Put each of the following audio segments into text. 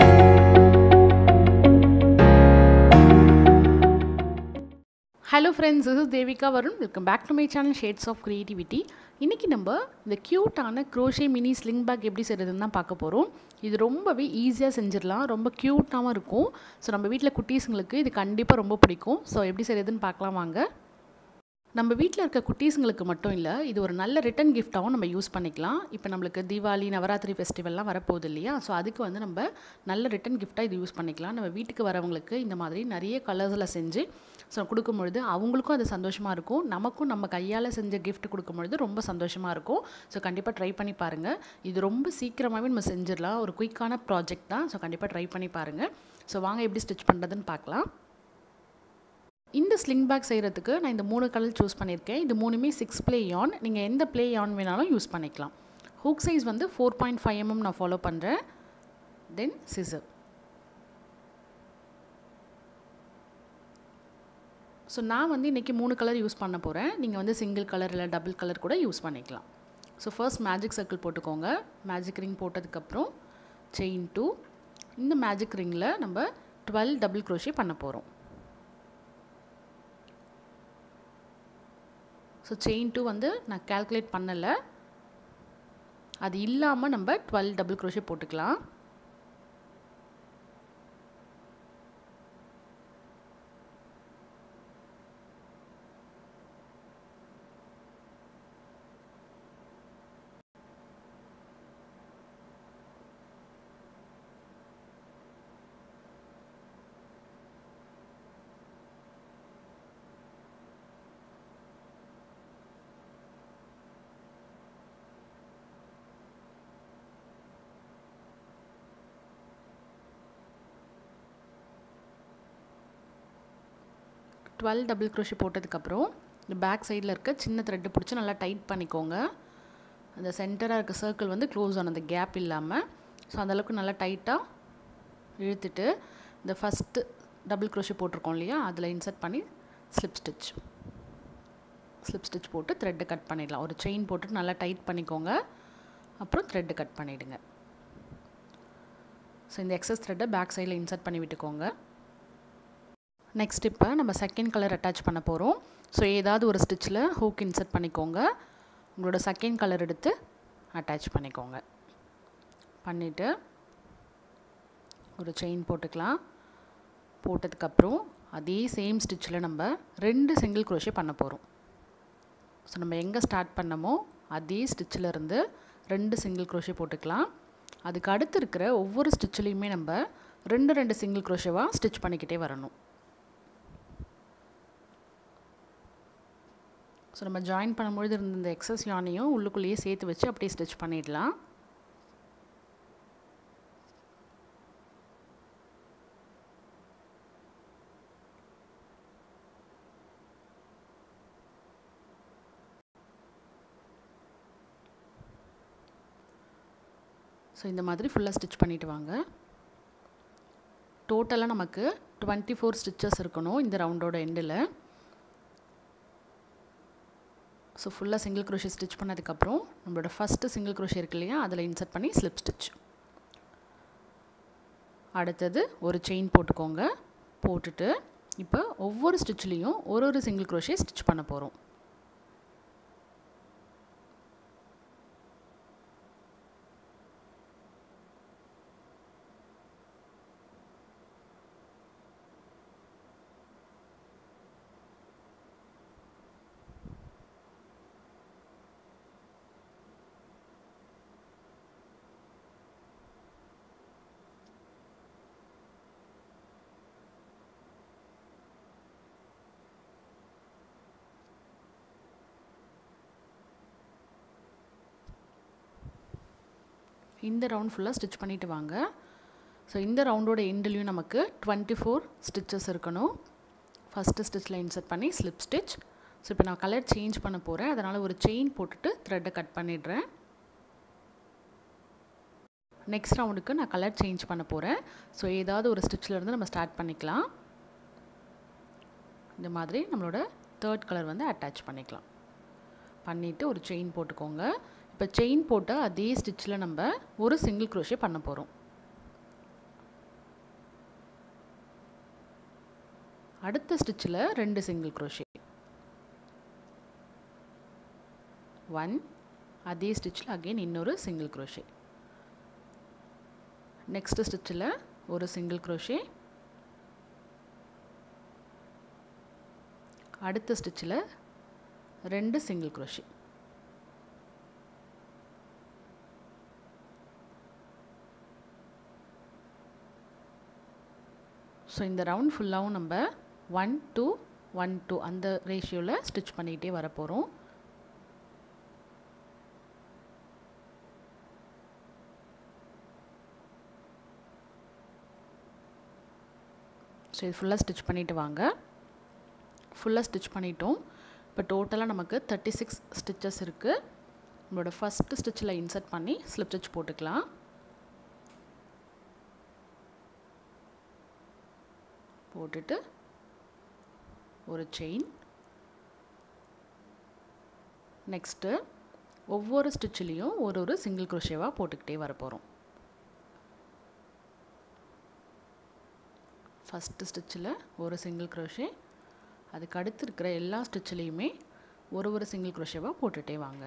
hello friends this is Devika Varun welcome back to my channel shades of creativity இன்றைக்கி நம்ம இந்த க்யூட்டான க்ரோஷே மினி ஸ்லிங் பேக் எப்படி செய்கிறதுன்னு தான் பார்க்க போகிறோம் இது ரொம்பவே ஈஸியாக செஞ்சிடலாம் ரொம்ப க்யூட்டாகவும் இருக்கும் ஸோ நம்ம வீட்டில் குட்டீஸுங்களுக்கு இது கண்டிப்பாக ரொம்ப பிடிக்கும் ஸோ எப்படி செய்கிறதுன்னு பார்க்கலாம் வாங்க நம்ம வீட்டில் இருக்க குட்டீஸுங்களுக்கு மட்டும் இல்லை இது ஒரு நல்ல ரிட்டன் கிஃப்ட்டாகவும் நம்ம யூஸ் பண்ணிக்கலாம் இப்போ நம்மளுக்கு தீபாவளி நவராத்திரி ஃபெஸ்டிவல்லாம் வரப்போகுது இல்லையா ஸோ அதுக்கு வந்து நம்ம நல்ல ரிட்டன் கிஃப்ட்டாக இது யூஸ் பண்ணிக்கலாம் நம்ம வீட்டுக்கு வரவங்களுக்கு இந்த மாதிரி நிறைய கலர்ஸில் செஞ்சு ஸோ கொடுக்கும்பொழுது அவங்களுக்கும் அது சந்தோஷமாக இருக்கும் நமக்கும் நம்ம கையால் செஞ்ச கிஃப்ட் கொடுக்கும்பொழுது ரொம்ப சந்தோஷமாக இருக்கும் ஸோ கண்டிப்பாக ட்ரை பண்ணி பாருங்கள் இது ரொம்ப சீக்கிரமாகவே நம்ம செஞ்சிடலாம் ஒரு குயிக்கான ப்ராஜெக்ட் தான் ஸோ கண்டிப்பாக ட்ரை பண்ணி பாருங்கள் ஸோ வாங்க எப்படி ஸ்டிச் பண்ணுறதுன்னு பார்க்கலாம் இந்த ஸ்லிங் பேக் செய்கிறதுக்கு நான் இந்த மூணு கலர் சூஸ் பண்ணியிருக்கேன் இது மூணுமே சிக்ஸ் ப்ளே யான் நீங்கள் எந்த ப்ளே யான் வேணாலும் யூஸ் பண்ணிக்கலாம் ஹூக் சைஸ் வந்து ஃபோர் பாயிண்ட் ஃபைவ் எம்எம் நான் ஃபாலோ பண்ணுறேன் தென் சிசர் ஸோ நான் வந்து இன்றைக்கி மூணு கலர் யூஸ் பண்ண போகிறேன் நீங்கள் வந்து சிங்கிள் கலர் இல்லை டபுள் கலர் கூட யூஸ் பண்ணிக்கலாம் ஸோ ஃபர்ஸ்ட் மேஜிக் சர்க்கிள் போட்டுக்கோங்க மேஜிக் ரிங் போட்டதுக்கப்புறம் செயின் டூ இந்த மேஜிக் ரிங்கில் நம்ம டுவெல் டபுள் க்ரோஷே பண்ண போகிறோம் ஸோ செயின் டூ வந்து நான் கேல்குலேட் பண்ணலை அது இல்லாமல் நம்ம டுவெல் டபுள் க்ரோஷே போட்டுக்கலாம் டுவெல் டபுள் க்ரோஷி போட்டதுக்கப்புறம் இந்த பேக் சைடில் இருக்க சின்ன த்ரெட்டு பிடிச்சி நல்லா டைட் பண்ணிக்கோங்க அந்த சென்டராக இருக்க சர்க்கிள் வந்து க்ளோஸ் ஆன அந்த கேப் இல்லாமல் ஸோ அந்தளவுக்கு நல்லா டைட்டாக இழுத்துட்டு இந்த ஃபஸ்ட்டு டபுள் க்ரோஷி போட்டிருக்கோம் இல்லையா அதில் இன்சர்ட் பண்ணி ஸ்லிப் ஸ்டிச் ஸ்லிப் ஸ்டிச் போட்டு த்ரெட்டை கட் பண்ணிடலாம் ஒரு செயின் போட்டு நல்லா டைட் பண்ணிக்கோங்க அப்புறம் த்ரெட்டு கட் பண்ணிவிடுங்க ஸோ இந்த எக்ஸஸ் த்ரெட்டை பேக் சைடில் இன்சர்ட் பண்ணி விட்டுக்கோங்க நெக்ஸ்ட் இப்போ நம்ம செகண்ட் கலர் அட்டாச் பண்ண போகிறோம் ஸோ ஏதாவது ஒரு ஸ்டிச்சில் ஹூக் இன்சர்ட் பண்ணிக்கோங்க உங்களோட செகண்ட் கலர் எடுத்து அட்டாச் பண்ணிக்கோங்க பண்ணிவிட்டு ஒரு செயின் போட்டுக்கலாம் போட்டதுக்கப்புறம் அதே சேம் ஸ்டிச்சில் நம்ம ரெண்டு சிங்கிள் குரோஷே பண்ண போகிறோம் ஸோ நம்ம எங்கே ஸ்டார்ட் பண்ணமோ அதே ஸ்டிச்சில் இருந்து ரெண்டு சிங்கிள் குரோஷே போட்டுக்கலாம் அதுக்கு அடுத்து இருக்கிற ஒவ்வொரு ஸ்டிச்சிலையுமே நம்ம ரெண்டு ரெண்டு சிங்கிள் குரோஷேவாக ஸ்டிச் பண்ணிக்கிட்டே வரணும் ஸோ நம்ம ஜாயின் பண்ணும்பொழுது இருந்த இந்த எக்ஸஸ் யானையும் உள்ளுக்குள்ளேயே சேர்த்து வச்சு அப்படியே ஸ்டிச் பண்ணிடலாம் ஸோ இந்த மாதிரி ஃபுல்லாக ஸ்டிச் பண்ணிவிட்டு வாங்க டோட்டலாக நமக்கு டுவெண்ட்டி ஃபோர் ஸ்டிச்சஸ் இருக்கணும் இந்த ரவுண்டோட எண்டில் ஸோ ஃபுல்லாக சிங்கிள் க்ரோஷே ஸ்டிச் பண்ணதுக்கப்புறம் நம்மளோட ஃபஸ்ட்டு சிங்கிள் க்ரோஷே இருக்கு இல்லையா அதில் இன்சர்ட் பண்ணி ஸ்லிப் ஸ்டிச் அடுத்தது ஒரு செயின் போட்டுக்கோங்க போட்டுட்டு இப்போ ஒவ்வொரு ஸ்டிச்லேயும் ஒரு ஒரு சிங்கிள் க்ரோஷே ஸ்டிச் பண்ண போகிறோம் இந்த ரவுண்ட் ஃபுல்லாக ஸ்டிச் பண்ணிவிட்டு வாங்க ஸோ இந்த ரவுண்டோட எண்ட்லேயும் நமக்கு டுவெண்ட்டி ஃபோர் ஸ்டிச்சஸ் இருக்கணும் ஃபஸ்ட்டு ஸ்டிச்சில் இன்சர்ட் பண்ணி ஸ்லிப் ஸ்டிச் ஸோ இப்போ நான் கலர் சேஞ்ச் பண்ண போகிறேன் அதனால் ஒரு செயின் போட்டுட்டு த்ரெட்டை கட் பண்ணிடுறேன் நெக்ஸ்ட் ரவுண்டுக்கு நான் கலர் சேஞ்ச் பண்ண போகிறேன் ஸோ ஏதாவது ஒரு ஸ்டிச்சில் இருந்து நம்ம ஸ்டார்ட் பண்ணிக்கலாம் இந்த மாதிரி நம்மளோட தேர்ட் கலர் வந்து அட்டாச் பண்ணிக்கலாம் பண்ணிவிட்டு ஒரு செயின் போட்டுக்கோங்க இப்போ செயின் போட்டு அதே ஸ்டிச்சில் நம்ம ஒரு சிங்கிள் க்ரோஷே பண்ண போகிறோம் அடுத்த ஸ்டிச்சில் ரெண்டு சிங்கிள் க்ரோஷே ஒன் அதே ஸ்டிச்சில் அகெயின் இன்னொரு சிங்கிள் க்ரோஷே நெக்ஸ்ட் ஸ்டிச்சில் ஒரு சிங்கிள் க்ரோஷே அடுத்த ஸ்டிச்சில் ரெண்டு சிங்கிள் க்ரோஷே ஸோ இந்த ரவுண்ட் ஃபுல்லாகவும் நம்ம ஒன் டூ ஒன் டூ அந்த ரேஷியோவில் ஸ்டிச் பண்ணிகிட்டே வர போகிறோம் ஸோ இது ஃபுல்லாக ஸ்டிச் பண்ணிவிட்டு வாங்க ஃபுல்லாக ஸ்டிச் பண்ணிட்டோம் இப்போ டோட்டலாக நமக்கு தேர்ட்டி சிக்ஸ் ஸ்டிச்சஸ் இருக்குது நம்மளோட ஃபஸ்ட்டு ஸ்டிச்சில் இன்சர்ட் பண்ணி ஸ்லிப் ஸ்டிச் போட்டுக்கலாம் போட்டுட்டு ஒரு செயின் நெக்ஸ்ட்டு ஒவ்வொரு ஸ்டிச்சிலையும் ஒரு ஒரு சிங்கிள் குரோஷேவாக போட்டுக்கிட்டே வர போகிறோம் ஃபஸ்ட்டு ஸ்டிச்சில் ஒரு சிங்கிள் க்ரோஷே அதுக்கு அடுத்து இருக்கிற எல்லா ஸ்டிச்சிலையுமே ஒரு ஒரு சிங்கிள் க்ரோஷேவாக போட்டுகிட்டே வாங்க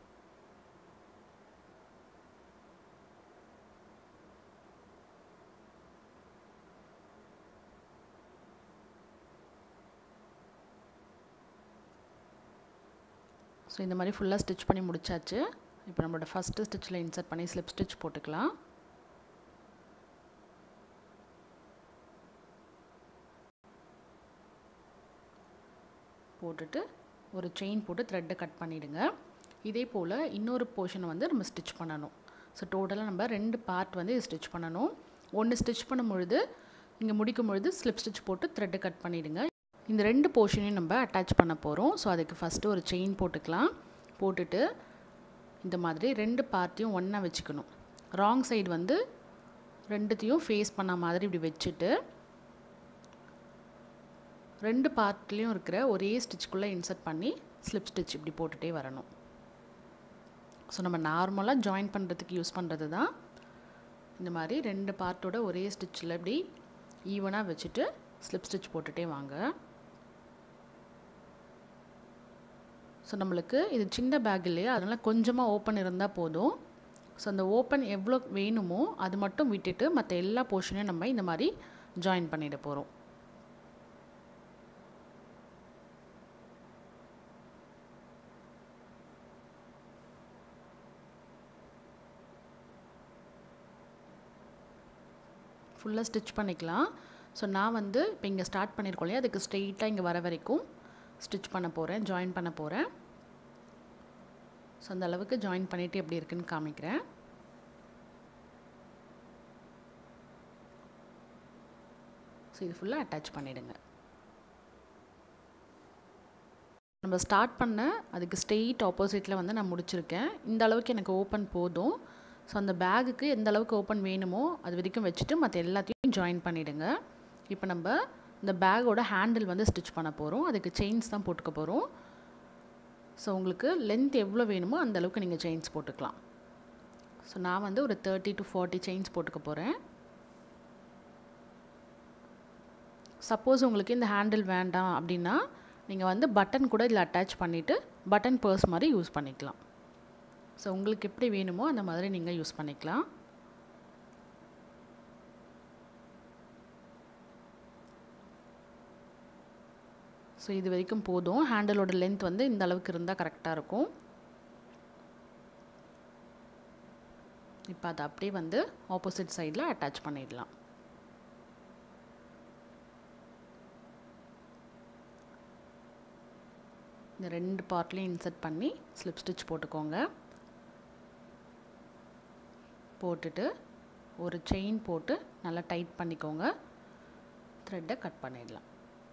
ஸோ இந்த மாதிரி ஃபுல்லாக ஸ்டிச் பண்ணி முடிச்சாச்சு இப்போ நம்மளோட ஃபஸ்ட்டு ஸ்டிச்சில் இன்சர்ட் பண்ணி ஸ்லிப் ஸ்டிச் போட்டுக்கலாம் போட்டுட்டு ஒரு செயின் போட்டு த்ரெட்டை கட் பண்ணிவிடுங்க இதே போல் இன்னொரு போர்ஷனை வந்து நம்ம ஸ்டிச் பண்ணணும் ஸோ டோட்டலாக நம்ம ரெண்டு பார்ட் வந்து இது ஸ்டிச் பண்ணணும் ஒன்று ஸ்டிச் பண்ணும் பொழுது இங்கே முடிக்கும் பொழுது ஸ்லிப் ஸ்டிச் போட்டு த்ரெட்டை கட் பண்ணிவிடுங்க இந்த ரெண்டு போர்ஷனையும் நம்ம அட்டாச் பண்ண போகிறோம் ஸோ அதுக்கு ஃபஸ்ட்டு ஒரு செயின் போட்டுக்கலாம் போட்டுட்டு இந்த மாதிரி ரெண்டு பார்ட்டையும் ஒன்றா வச்சுக்கணும் ராங் சைடு வந்து ரெண்டுத்தையும் ஃபேஸ் பண்ண மாதிரி இப்படி வச்சுட்டு ரெண்டு பார்ட்லேயும் இருக்கிற ஒரே ஸ்டிச்சுக்குள்ளே இன்சர்ட் பண்ணி ஸ்லிப் ஸ்டிச் இப்படி போட்டுகிட்டே வரணும் ஸோ நம்ம நார்மலாக ஜாயின் பண்ணுறதுக்கு யூஸ் பண்ணுறது தான் இந்த மாதிரி ரெண்டு பார்ட்டோட ஒரே ஸ்டிச்சில் இப்படி ஈவனாக வச்சுட்டு ஸ்லிப் ஸ்டிச் போட்டுகிட்டே வாங்க ஸோ நம்மளுக்கு இது சின்ன பேக் இல்லையா அதனால் கொஞ்சமாக ஓப்பன் இருந்தால் போதும் ஸோ அந்த ஓப்பன் எவ்வளோ வேணுமோ அது மட்டும் விட்டுட்டு மற்ற எல்லா போர்ஷனையும் நம்ம இந்த மாதிரி ஜாயின் பண்ணிட போகிறோம் ஃபுல்லாக ஸ்டிச் பண்ணிக்கலாம் ஸோ நான் வந்து இப்போ இங்கே ஸ்டார்ட் பண்ணியிருக்கோம் இல்லையா அதுக்கு ஸ்ட்ரெயிட்டாக இங்கே வர வரைக்கும் ஸ்டிச் பண்ண போகிறேன் ஜாயின் பண்ண போகிறேன் ஸோ அந்த அளவுக்கு ஜாயின் பண்ணிவிட்டு எப்படி இருக்குன்னு காமிக்கிறேன் ஸோ இது ஃபுல்லாக அட்டாச் பண்ணிவிடுங்க நம்ம ஸ்டார்ட் பண்ண அதுக்கு ஸ்ட்ரெயிட் ஆப்போசிட்டில் வந்து நான் முடிச்சிருக்கேன் இந்த அளவுக்கு எனக்கு ஓப்பன் போதும் ஸோ அந்த பேகுக்கு எந்த அளவுக்கு ஓப்பன் வேணுமோ அது வரைக்கும் வச்சுட்டு மற்ற எல்லாத்தையும் ஜாயின் பண்ணிவிடுங்க இப்போ நம்ம இந்த பேக்கோட ஹேண்டில் வந்து ஸ்டிச் பண்ண போகிறோம் அதுக்கு செயின்ஸ் தான் போட்டுக்க போகிறோம் ஸோ உங்களுக்கு லென்த் எவ்வளோ வேணுமோ அந்த அளவுக்கு நீங்கள் செயின்ஸ் போட்டுக்கலாம் ஸோ நான் வந்து ஒரு தேர்ட்டி டு ஃபார்ட்டி செயின்ஸ் போட்டுக்க போகிறேன் சப்போஸ் உங்களுக்கு இந்த ஹேண்டில் வேண்டாம் அப்படின்னா நீங்கள் வந்து பட்டன் கூட இதில் அட்டாச் பண்ணிவிட்டு பட்டன் பர்ஸ் மாதிரி யூஸ் பண்ணிக்கலாம் ஸோ உங்களுக்கு எப்படி வேணுமோ அந்த மாதிரி நீங்கள் யூஸ் பண்ணிக்கலாம் ஸோ இது வரைக்கும் போதும் ஹேண்டலோட லென்த் வந்து இந்த அளவுக்கு இருந்தால் கரெக்டாக இருக்கும் இப்போ அதை அப்படியே வந்து ஆப்போசிட் சைடில் அட்டாச் பண்ணிடலாம் இந்த ரெண்டு பார்ட்லேயும் இன்சர்ட் பண்ணி ஸ்லிப் ஸ்டிச் போட்டுக்கோங்க போட்டுட்டு ஒரு செயின் போட்டு நல்லா டைட் பண்ணிக்கோங்க த்ரெட்டை கட் பண்ணிடலாம்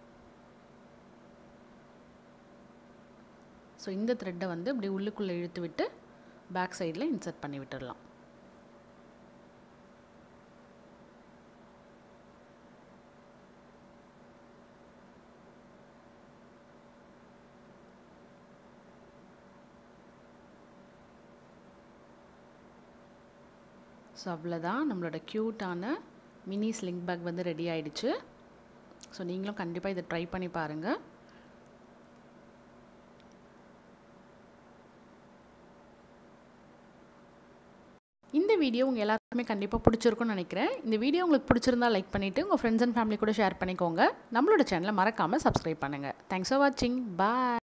ஸோ இந்த த்ரெட்டை வந்து இப்படி உள்ளுக்குள்ளே இழுத்து விட்டு பேக் சைடில் இன்சர்ட் பண்ணி விட்டுடலாம் ஸோ அவ்வளோதான் நம்மளோட க்யூட்டான மினி ஸ்லிங் பேக் வந்து ரெடி ஆயிடுச்சு ஸோ நீங்களும் கண்டிப்பாக இதை ட்ரை பண்ணி பாருங்கள் இந்த வீடியோ உங்கள் எல்லாருக்குமே கண்டிப்பாக பிடிச்சிருக்கும்னு நினைக்கிறேன் இந்த வீடியோ உங்களுக்கு பிடிச்சிருந்தா லைக் பண்ணிவிட்டு உங்கள் ஃப்ரெண்ட்ஸ் அண்ட் ஃபேமிலி கூட ஷேர் பண்ணிக்கோங்க நம்மளோட சேனலை மறக்காமல் சப்ஸ்கிரைப் பண்ணுங்கள் தேங்க்ஸ் ஃபார் வாட்சிங் பாய்